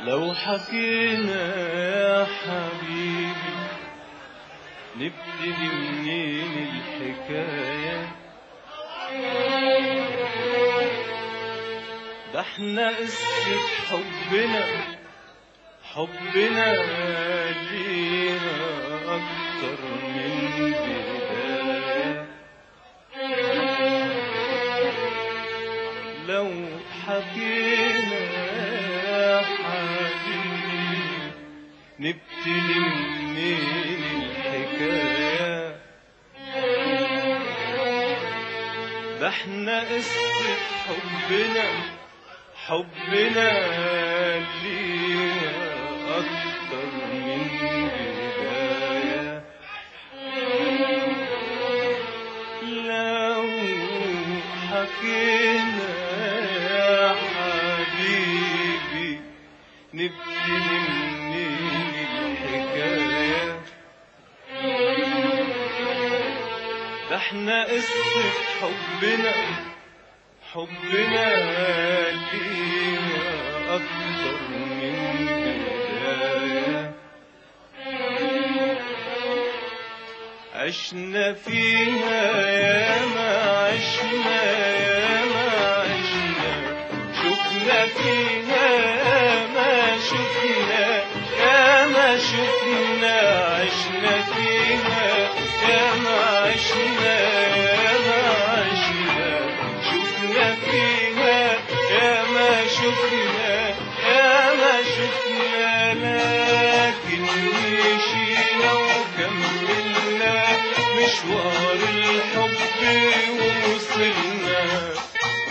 لو حكينا يا حبيبي نبتدي منين الحكاية ده احنا قصة حبنا حبنا ليها أكتر من بداية لو حكينا يا حبيبي نبتدي منين الحكاية ده احنا قصة حبنا حبنا ليها أكتر من بداية لو حكينا يا حبيبي نبتدي منين الحكاية ده احنا قصة حبنا حبنا ليها أكتر من بداية عشنا فيها يا ما عشنا يا ما عشنا شفنا فيها يا ما شفنا يا ما شفنا عشنا فيها يا ما عشنا يا ما عشنا شفنا فيها يا ما شفنا يا ما شفنا لكن مشينا وكملنا مشوار الحب ووصلنا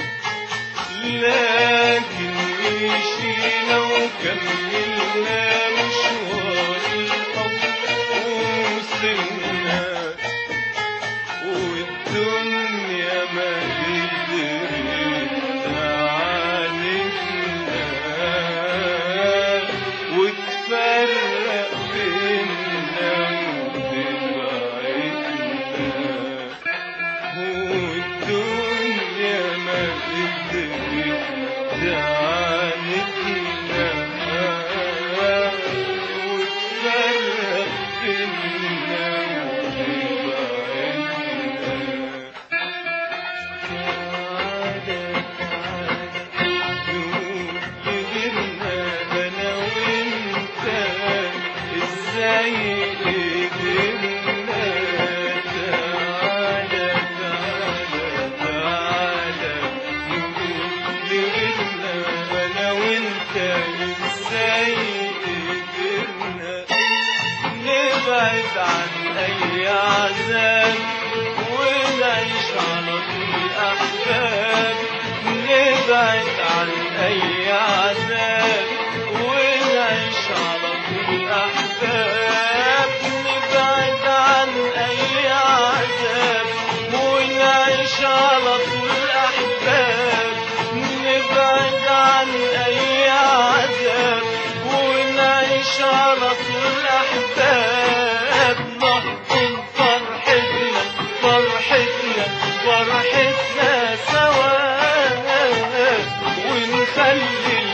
لكن مشينا وكملنا مشوار الحب ووصلنا والدنيا ما قدرت تعاندنا وتفرق بينا وتبعدنا والدنيا ما قدرت تعاندنا وتفرق بينا وتبعدنا نبعد عن أي عذاب ونعيش على طول أحباب نبعد عن أي عذاب ونعيش على طول أحباب نبعد عن أي عذاب ونعيش على طول أحباب نبعد عن أي عذاب ونعيش على طول أحباب نحضن فرحتنا فرحتنا فرحتنا سوا ونخلي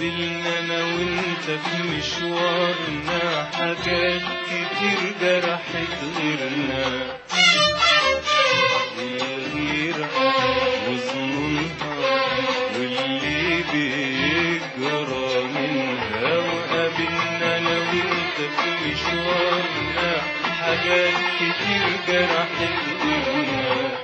وقابلنا انا وانت في مشوارنا حاجات كتير جرحت غيرنا الغيرة وظنونها واللي بيجرى منها وقابلنا انا وانت في مشوارنا حاجات كتير جرحت غيرنا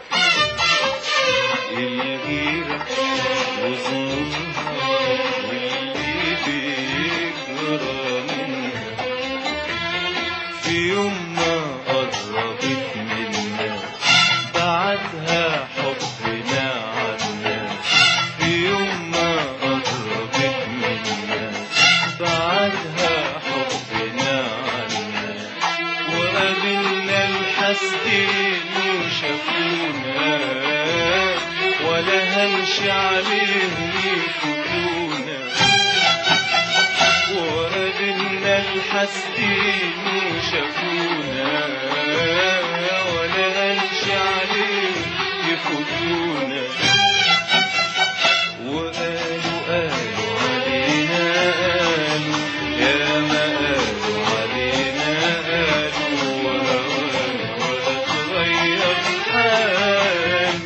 الغيرة وظنونها واللي بيجرى منها في يوم ما قربت منا بعدها حبنا عنا في يوم ما قربت منا بعدها حبنا عنا وقابلنا الحسدين وشافونا ولا هنشي عليهم يفوتونا وقابلنا الحسدين وشافونا ولا هنشي عليهم يفوتونا وقالوا قالوا علينا قالوا يا ما قالوا علينا قالوا وهوانا ولا تغير حال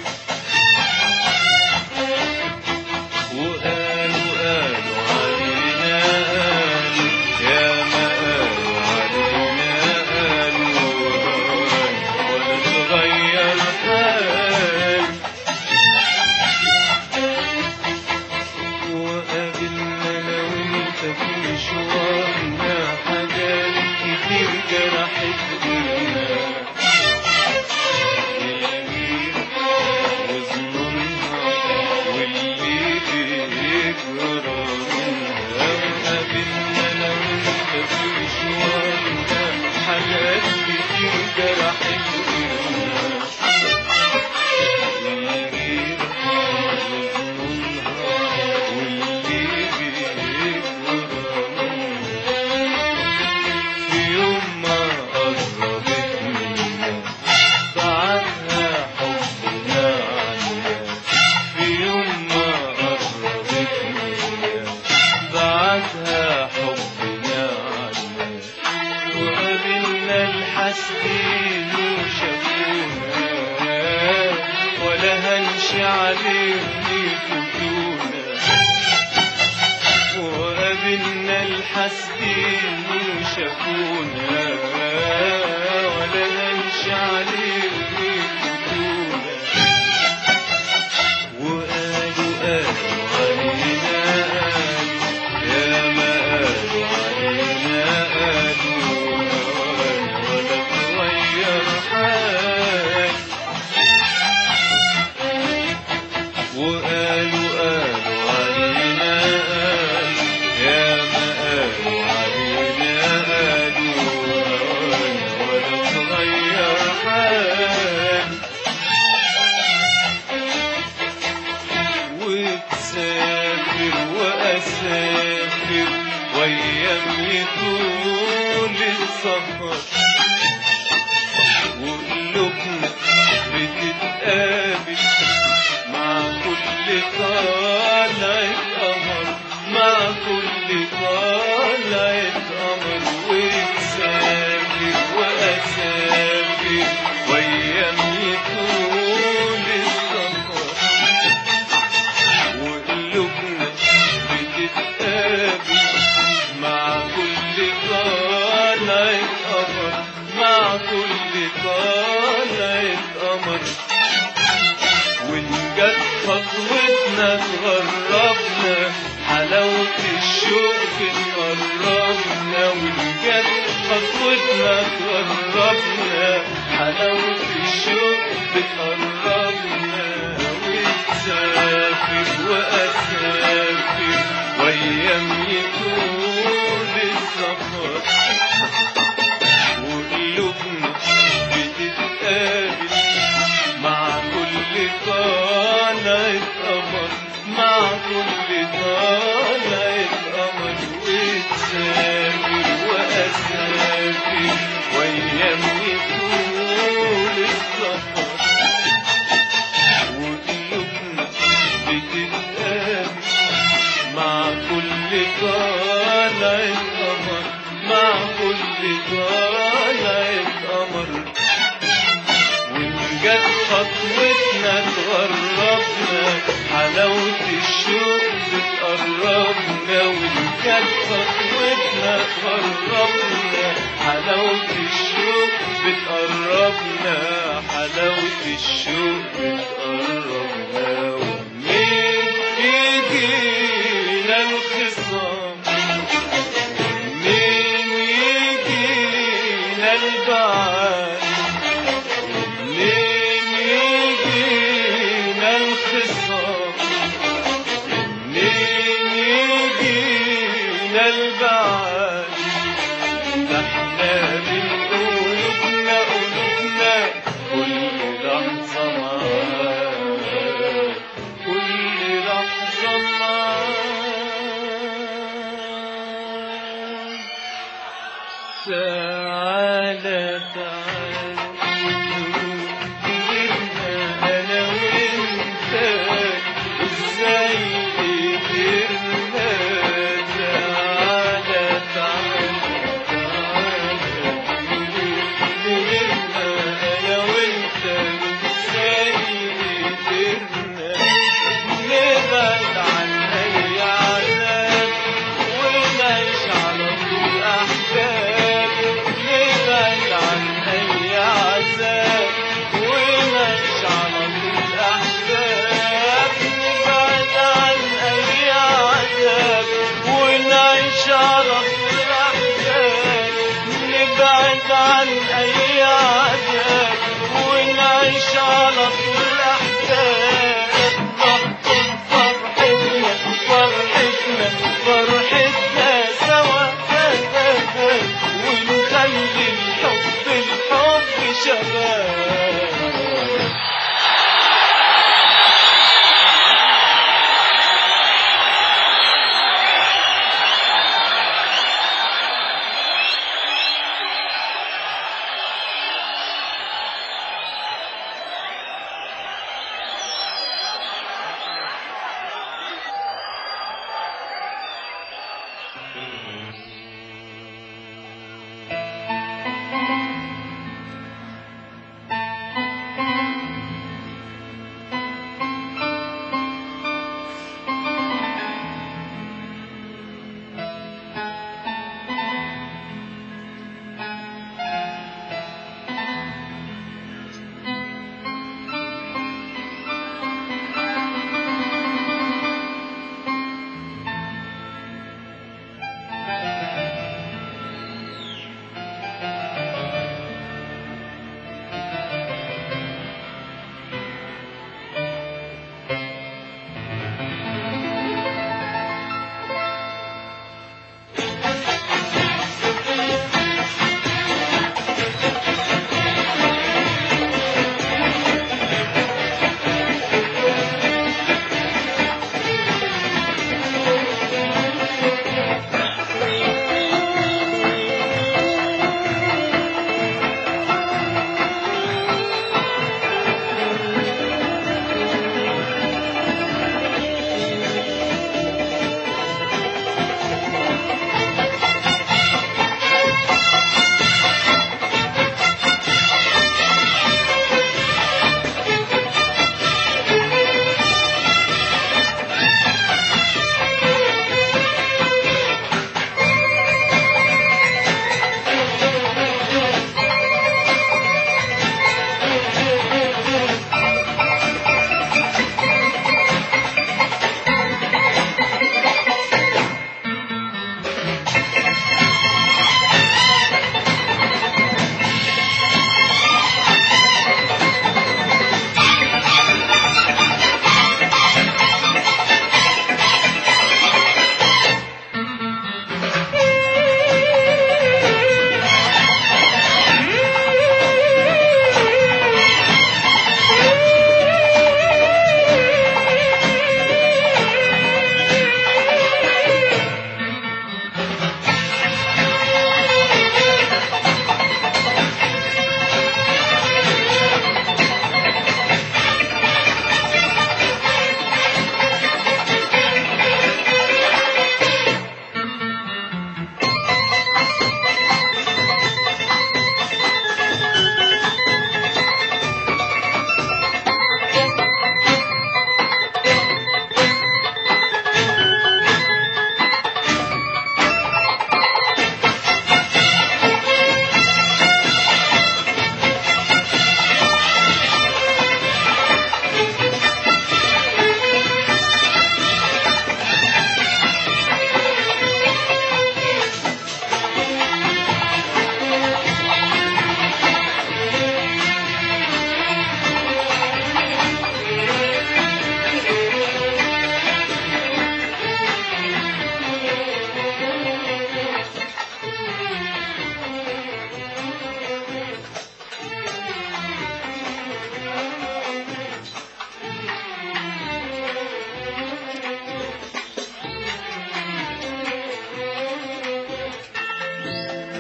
وقالوا قالوا علينا قالوا يا ما قالوا علينا قالوا وهوانا ولا تغير حال وقابلنا انا وانت في مشوارنا حاجات كتير جرحت غيرنا الغيرة وظنونها واللي بيجرى منها وقابلنا انا وانت في مشوارنا حاجات كتير جرحت غيرنا في يوم ما قربت منا بعدها حبنا عنا في يوم ما قربت منا بعدها حبنا عنا وقابلنا الحسدين وشافونا ولا هنشي عليهم يفوتونا وقابلنا الحسدين وشافونا ولا هنشي عليهم يفوتونا وقالوا قالوا علينا قالوا يا ما قالوا علينا قالوا وهوانا ولا تغير حال وقالوا قالوا علينا قالوا يا ما قالوا علينا قالوا وهوانا ولا تغير حال وتسافر وأسافر وأيام طول السفر وقلوبنا بتتقابل مع كل طالعة قمر مع كل طالعة قمر وتسافر وأسافر وأيام طول السفر وقلوبنا بتتقابل مع كل طالعة قمر مع كل طالعة قمر وإن جت خطوتنا تغربنا حلاوة الشوق بتقربنا وإن جت خطوتنا تغربنا حلاوة الشوق بتقربنا وتسافر وأسافر وأيام يطول السفر وقلوبنا بتتقابل مع كل طالعة قمر مع كل طالعة قمر وتسافر وأسافر وأيام يطول السفر وقلوبنا بتتقابل مع كل طالعة قمر مع كل طالعة قمر وإن جت خطوتنا تغربنا حلاوة الشوق بتقربنا وإن جت خطوتنا تغربنا حلاوة الشوق بتقربنا حلاوة الشوق بتقربنا ومنين يجينا الخصام منين يجينا البعاد منين يجينا الخصام منين يجينا البعاد ده احنا من قلوبنا قلوبنا كل لحظة معاك كل لحظة معاك تعالى تعالى كبرنا انا وانت ازاي قدرنا تعالى تعالى تعالى كبرنا انا وانت ازاي قدرنا نبعد عن اي عذاب ونعيش على طول احباب نبعد عن اي عذاب ونعيش على طول احباب نبعد عن اي عذاب ونعيش على طول احباب نبعد عن اي عذاب ونعيش على طول احباب نحضن فرحتنا فرحتنا فرحتنا سوا ونخلي الحب الحب شباب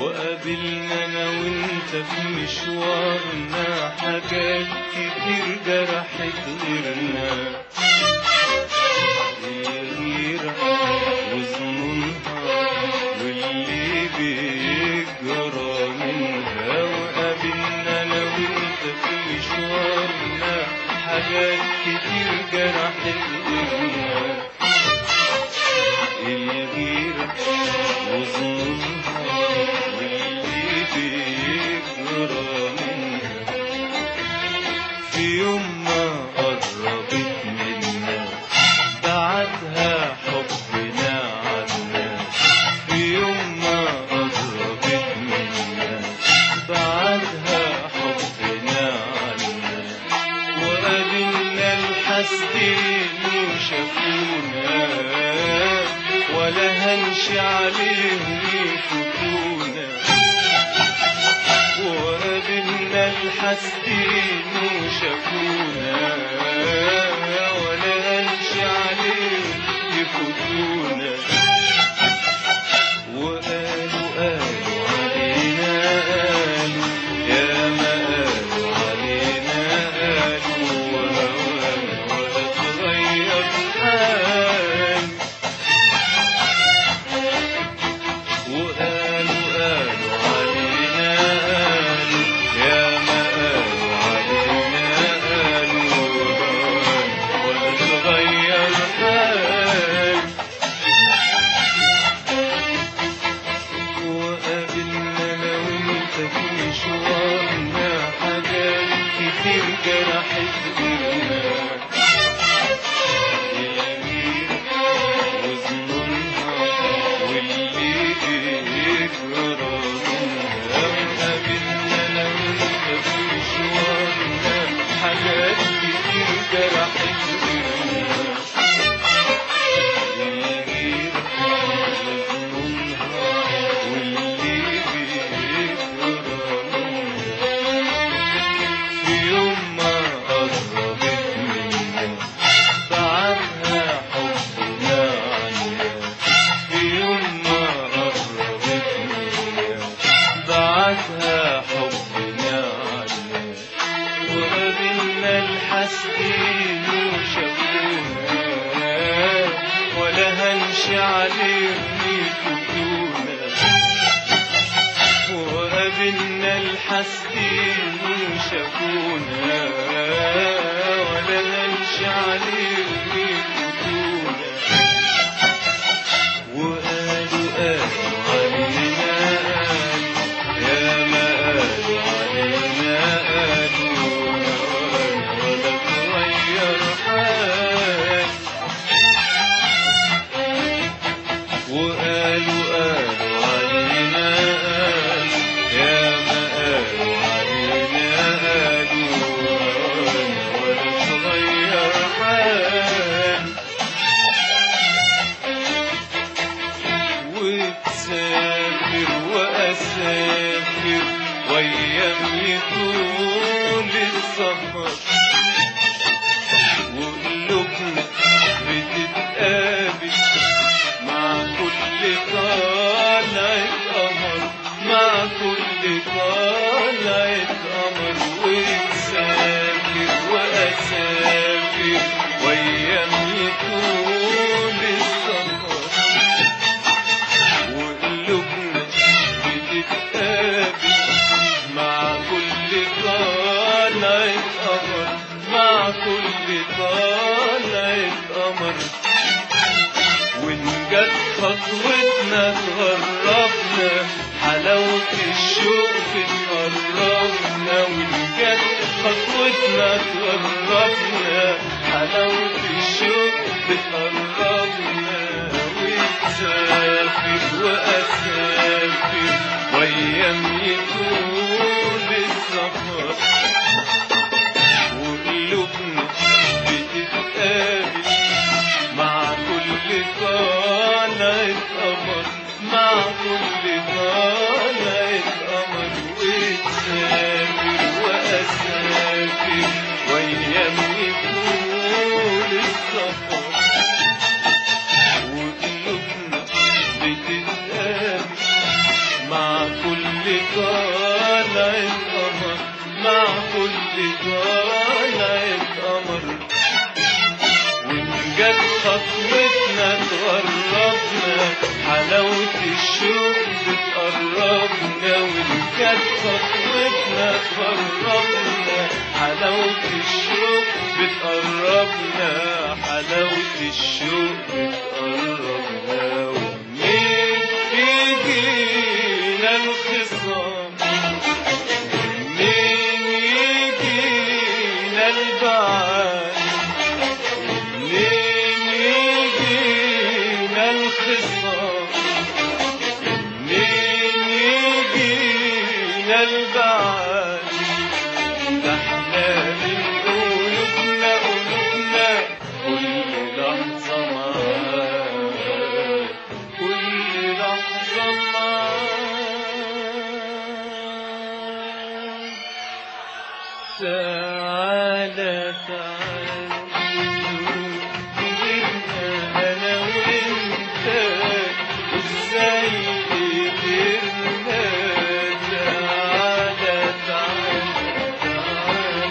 وقابلنا انا وانت في مشوارنا حاجات كتير جرحت غيرنا الغيرة وظنونها واللي بيجرى منها وقابلنا انا وانت في مشوارنا حاجات كتير جرحت غيرنا الغيرة وظنونها واللي بيجرى منها في يوم ما قربت منا بعدها حبنا عنا في يوم ما قربت منا بعدها حبنا عنا وقابلنا الحسدين وشافونا ولا هنشي عليهم يفوتونا وقابلنا الحسدين وشافونا ولا هنشي عليهم يفوتونا وقالوا قالوا علينا قالوا يا ما قالوا علينا قالوا وهوانا ولا تغير حال وقالوا قالوا علينا قالوا يا ما قالوا علينا قالوا وهوانا ولا تغير حال وقابلنا انا وانت في مشوارنا حاجات كتير جرحت غيرنا الغيرة وظنونها واللي بيجرى منها وقابلنا انا وانت في مشوارنا حاجات كتير جرحت غيرنا في يوم ما قربت منا بعدها حبنا عنا في يوم ما قربت منا بعدها حبنا عنا وقابلنا الحسدين وشافونا ولا هنشي عليهم يفوتونا وقابلنا الحسدين وشافونا ولا هنشي عليهم يفوتونا وقالوا قالوا علينا قالوا يا ما قالوا علينا قالوا ولا تغير حال وقالوا قالوا علينا قالوا يا ما قالوا علينا قالوا ولا تغير حال وتسافر وأسافر وأيام طول السفر وقلوبنا بتتقابل مع كل طالعة قمر مع كل طالعة قمر وتسافر وأسافر وأيام طول السفر وقلوبنا بتتقابل مع كل طالعة قمر مع كل طالعة قمر وإن جت خطوتنا تغربنا حلاوة الشوق بتقربنا وإن جت خطوتنا تغربنا حلاوة الشوق بتقربنا وتسافر وأسافر وأيام يطول السفر وقلوبنا بتتقابل مع كل طالعة قمر مع كل طالعة قمر وتسافر وأسافر وأيام يطول السفر وقلوبنا بتتقابل مع كل طالع قمر مع كل طالع قمر وإن جت خطوتنا تقربنا حلاوة الشوق بتقربنا وإن جت خطوتنا تقربنا حلاوة الشوق بتقربنا حلاوة الشوق بتقربنا ومنين يجينا الخصام منين يجينا البعاد منين يجينا الخصام منين يجينا البعاد ده احنا من قلوبنا قلوبنا كل لحظة معاك كل لحظة معاك تعالى تعالى أنا وأنت إزاي قدرنا تعالى تعالى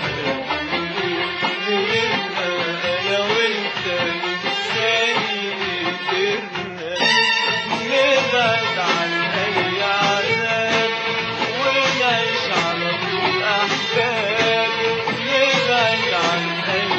تعالى أنا وأنت إزاي قدرنا نبعد عن أي عذاب ونعيش على طول أحباب نبعد عن أي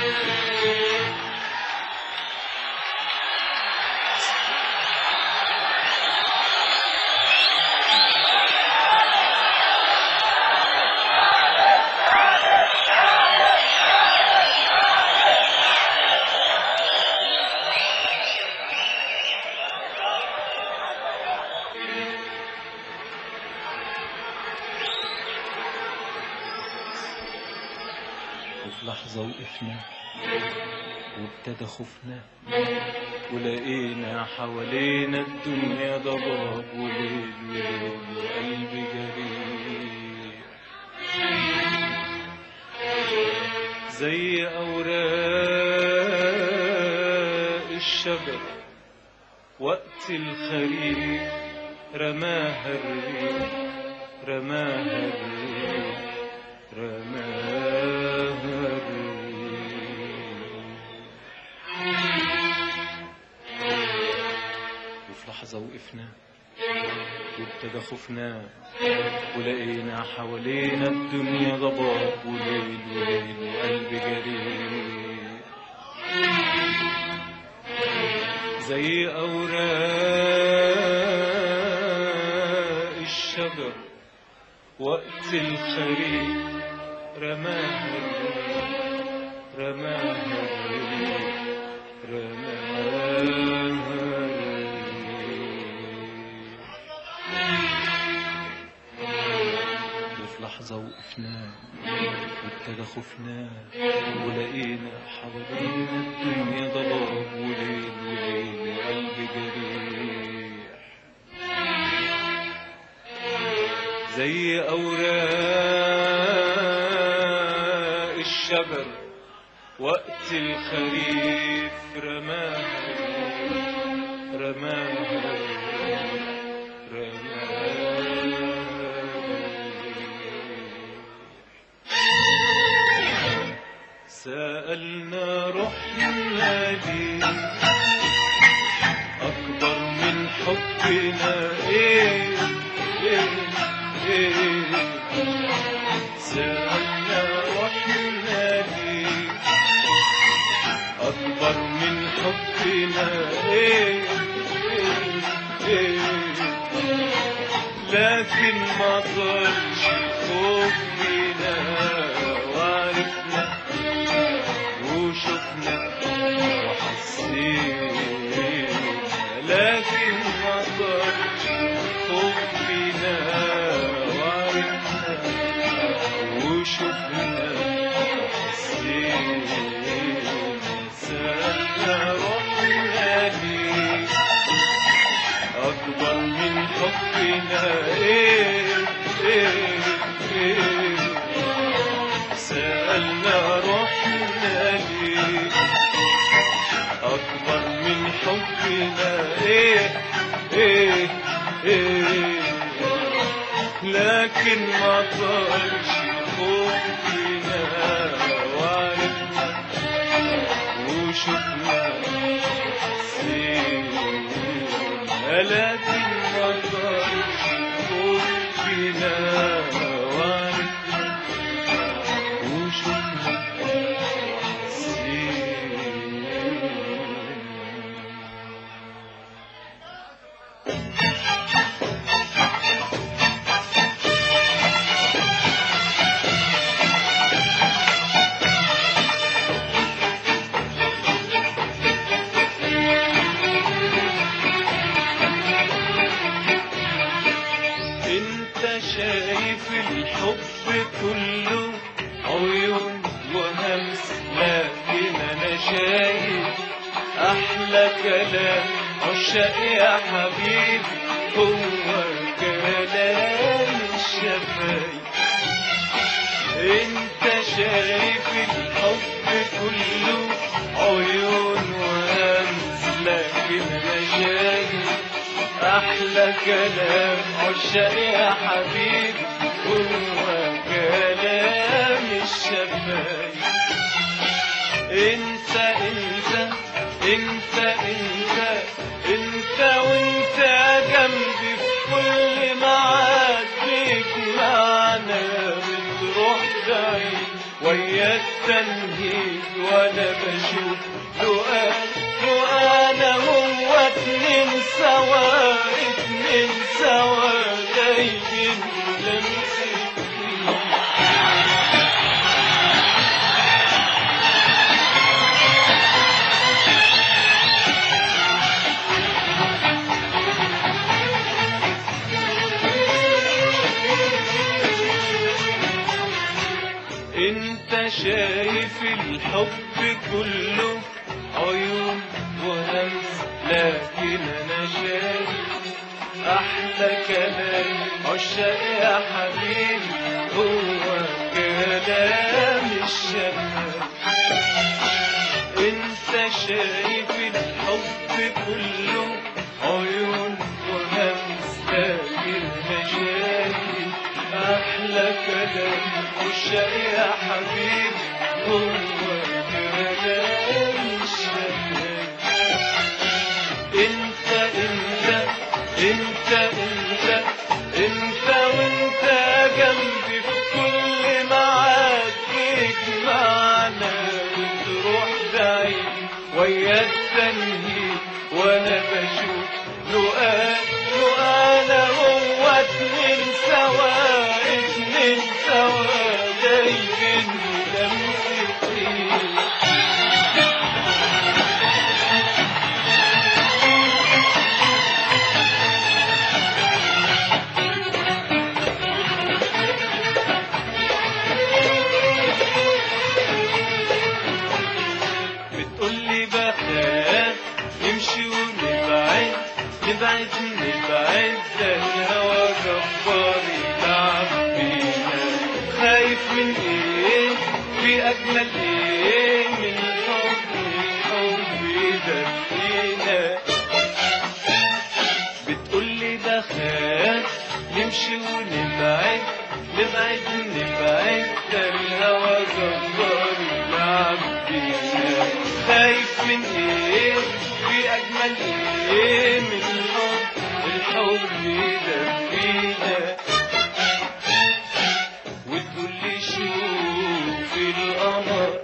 وفي لحظة وقفنا وابتدى خوفنا ولقينا حوالينا الدنيا ضباب وليل وليل وقلب جريح زي أوراق الشجر وقت الخريف رماها الريح رماها الريح رماها الريح وفي لحظة وقفنا وابتدى خوفنا ولقينا حوالينا الدنيا ضباب وليل وليل وقلب جريح زي أوراق الشجر وقت الخريف رماها الريح رماها الريح رماها الريح وفي لحظة وقفنا وابتدى خوفنا ولقينا حوالينا الدنيا ضباب وليل وليل وقلب جريح زي أوراق الشجر وقت الخريف رماها الريح رماها الريح رماها الريح سألنا روحنا ليه أكبر من حبنا إيه إيه إيه سألنا روحنا ليه أكبر من حبنا إيه إيه إيه لكن ما ضلش خوف فينا وعرفنا وشفنا وحسينا لكن ما ضلش خوف فينا وعرفنا وشفنا وحسينا سألنا روحنا ليه أكبر من حبنا إيه إيه إيه سألنا روحنا ليه أكبر من حبنا إيه إيه إيه لكن ما طالش خوفنا وعرفنا وشفنا حسينا لكن ما طالش خوفنا وعرفنا وشفنا حسينا انت شايف الحب كله عيون وهمس لكن انا شايف احلى كلام عشاق يا حبيبي هو كلام الشفايف انت شايف الحب كله عيون وهمس لكن انا شايف احلى كلام عشاق يا حبيبي هو كلام الشفايف انت انت انت انت انت وانت جنبي في كل معاد بيك معنا بتروح بعيد ويا التنهيد وانا بشوف لقاء وأنا هو اتنين سوا اتنين سوا دايبين لمسة انت شايف الحب كله عيون وهمس لكن انا شايف احلى كلام عشاق يا حبيبي هو كلام الشباب انت شايف الحب كله عيون وهمس لكن انا شايف احلى كلام عشاق يا حبيبي هو كلام الشباب انت انت انت انت انت وانت جنبي في كل معاد يجمعنا وتروح بعيد ويا التنهيد وانا بشوف لقاء لقانا هو اتنين سوا اتنين سوا دايبين لمستين بتقولي بخاف نمشي ونبعد نبعد نبعد ده الهوى جبار يلعب بينا خايف من ايه في اجمل ايه من حب الحب ده فينا بتقولي بخاف نمشي ونبعد نبعد نبعد ده الهوى جبار يلعب بينا خايف من ايه في اجمل ايه من الحب الحب ده فينا وتقولي شوف القمر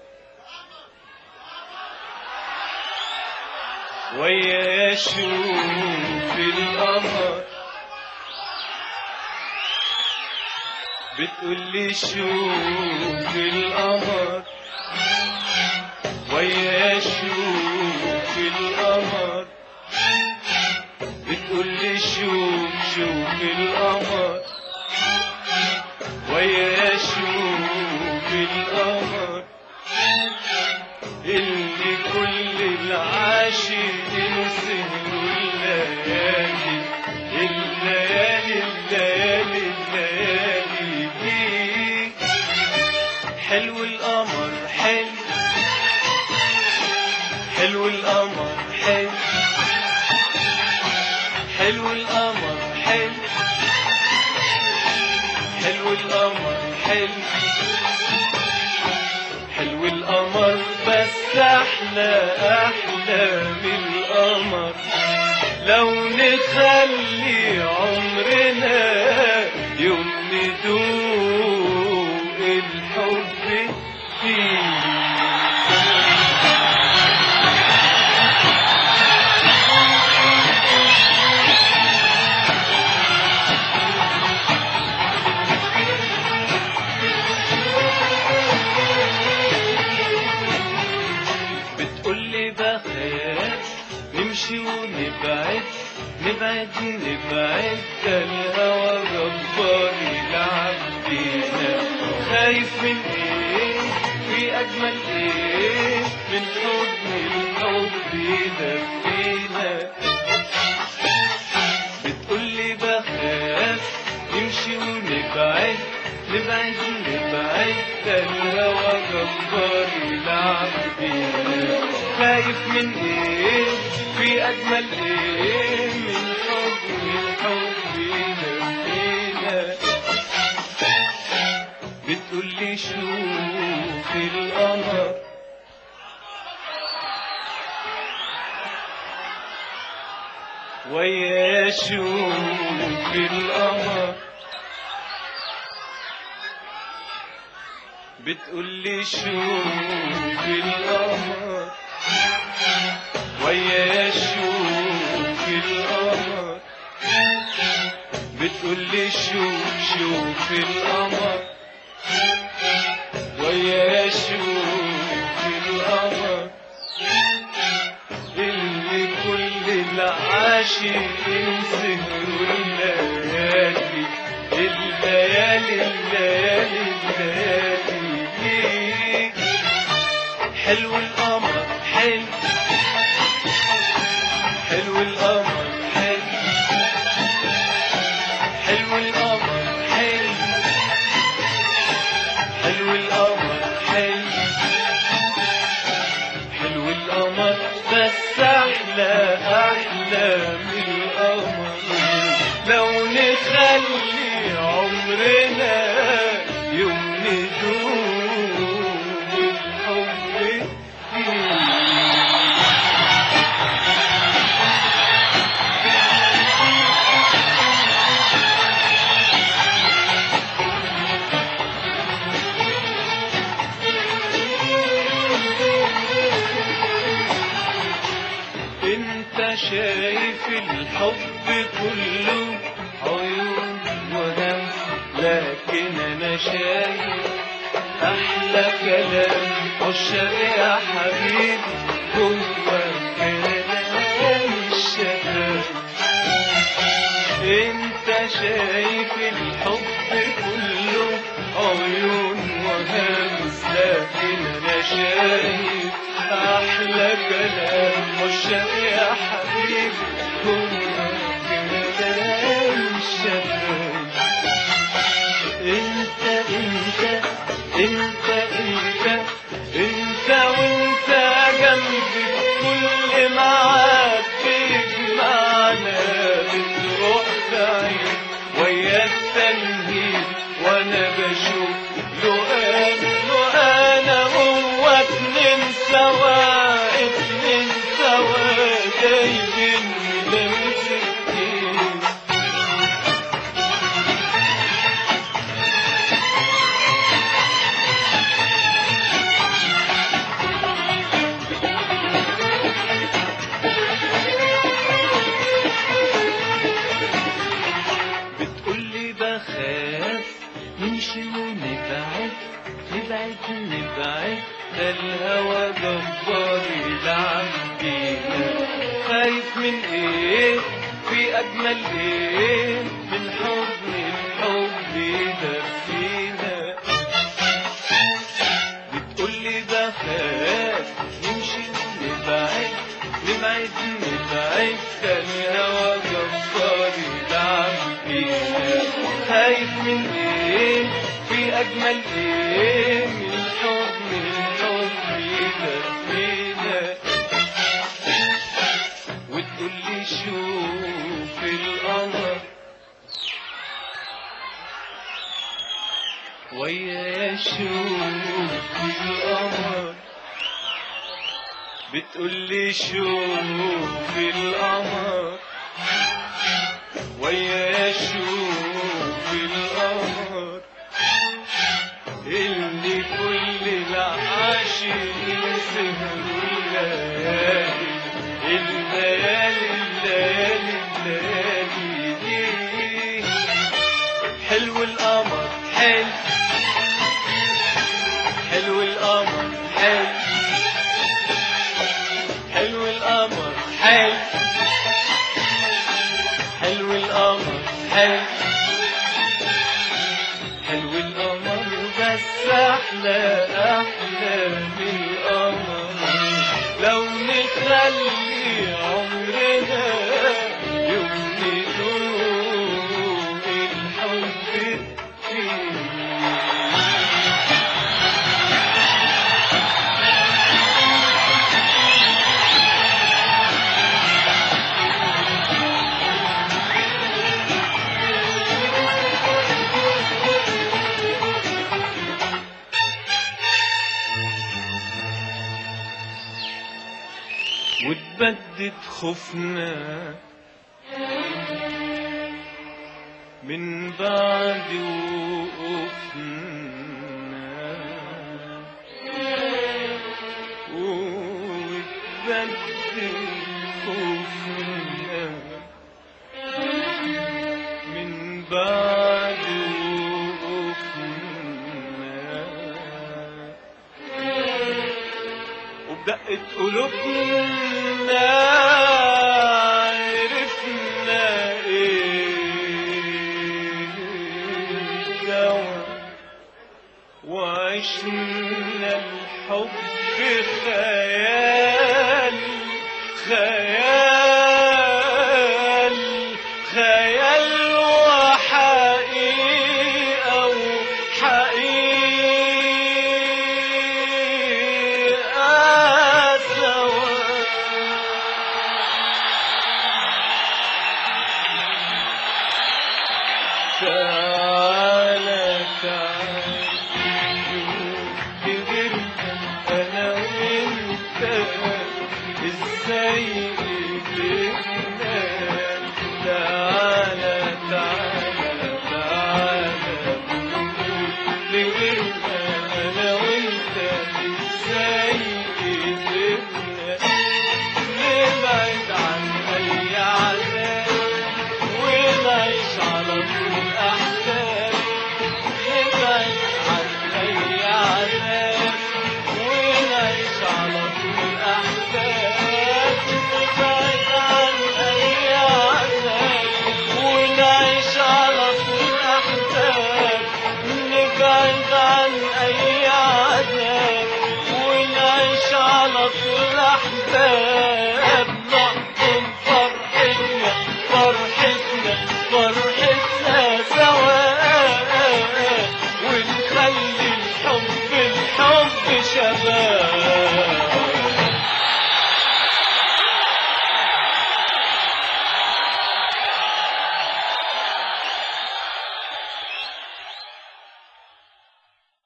ويا شوف القمر بتقولي شوف القمر ويا شوف القمر بتقولي شوف شوف القمر ويا شوف القمر اللي كل العاشقين سهروا الليالي الليالي الليالي الليالي بيك حلو القمر حلو حلو القمر حلو حلو القمر حلو حلو القمر حلو حلو القمر بس احلى احلى من القمر لو نخلي عمرنا يوم ندوق الحب فيه بتقولي بخاف نمشي ونبعد نبعد نبعد ده الهوى جبار يلعب بينا خايف من ايه في اجمل ايه من حضن الحب ده فينا بتقولي بخاف نمشي ونبعد نبعد نبعد ده الهوى جبار يلعب بينا خايف من ايه في اجمل ايه من حب الحب ده فينا بتقولي شوف القمر ويا شوف القمر بتقولي شوف القمر بتقول لي شوف شوف القمر ويا شوف القمر اللي كل العاشقين سهروا الليالي الليالي الليالي الليالي حلو القمر حلو حلو القمر حلو حلو القمر حلو حلو القمر حلو حلو القمر بس احلى احلى من القمر لو نخلي عمرنا يوم ندوب الحب فيه انت شايف الحب كله عيون وهم لكن انا شايف احلى كلام عشاق يا حبيبي جوه كلام الشباب انت شايف الحب كله عيون وهمس لكن انا شايف احلى كلام عشاق يا حبيبي جوه كلام الشباب انت انت انت انت انت وانت جنبي كل معاك بيجمعنا بنروح بعيد ويا التنهيد وانا بشوف له انا له انا هو اتنين سوا اتنين سوا جايبين لمسكين بتقولي بخاف نمشي ونبعد نبعد نبعد ده الهوى جبار يلعب بينا خايف من ايه في اجمل ايه من حضن الحب يدفينا بتقولي بخاف نمشي ونبعد نبعد نبعد ده الهوى جبار يلعب بينا خايف من ايه في اجمل ايه من حضن الحب يدفينا وتقولي شوف القمر ويا شوف القمر بتقولي شوف القمر ويا شوف القمر اللي كل العاشقين سهروا الليالي الليالي الليالي الليالي حلو القمر حلو حلو القمر حلو حلو القمر حلو حلو القمر حلو حلو القمر بس احلى احلى من القمر لو نخلي عمرنا يوم ندوق الحب فيه وتبدد خوفنا من بعد وقوفنا وتبدد خوفنا من بعد وقوفنا وبدقة قلوبنا عرفنا ايه الجوع وعشنا الحب